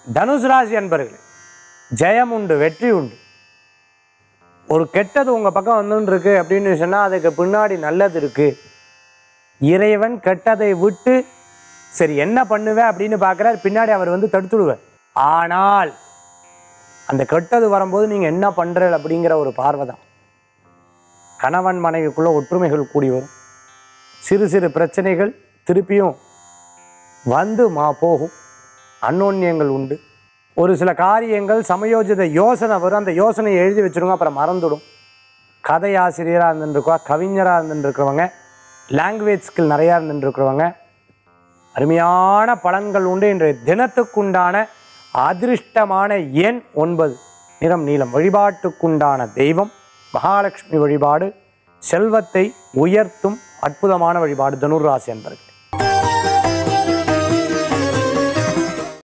தனுசு ராசி அன்பர்களே ஜெயம் உண்டு வெற்றி உண்டு ஒரு கெட்டது உங்கள் பக்கம் வந்துன்னு இருக்கு அப்படின்னு சொன்னால் அதுக்கு பின்னாடி நல்லது இருக்கு இறைவன் கெட்டதை விட்டு சரி என்ன பண்ணுவேன் அப்படின்னு பார்க்குறார் பின்னாடி அவர் வந்து தடுத்துடுவார் ஆனால் அந்த கெட்டது வரும்போது நீங்கள் என்ன பண்ணுற அப்படிங்கிற ஒரு பார்வை தான் கணவன் மனைவிக்குள்ள ஒற்றுமைகள் கூடி வரும் சிறு சிறு பிரச்சனைகள் திருப்பியும் வந்து மா போகும் அன்னோன்யங்கள் உண்டு ஒரு சில காரியங்கள் சமயோஜித யோசனை வரும் அந்த யோசனையை எழுதி வச்சிருங்க அப்புறம் மறந்துடும் கதை ஆசிரியராக இருந்துருக்கா கவிஞராக இருந்துருக்கிறவங்க லாங்குவேஜ் ஸ்கில் நிறையா இருந்துருக்கிறவங்க அருமையான பலன்கள் உண்டு இன்றைய தினத்துக்குண்டான அதிர்ஷ்டமான எண் ஒன்பது நிறம் நீலம் வழிபாட்டுக்குண்டான தெய்வம் மகாலட்சுமி வழிபாடு செல்வத்தை உயர்த்தும் அற்புதமான வழிபாடு தனுர் ராசி என்பர்கள்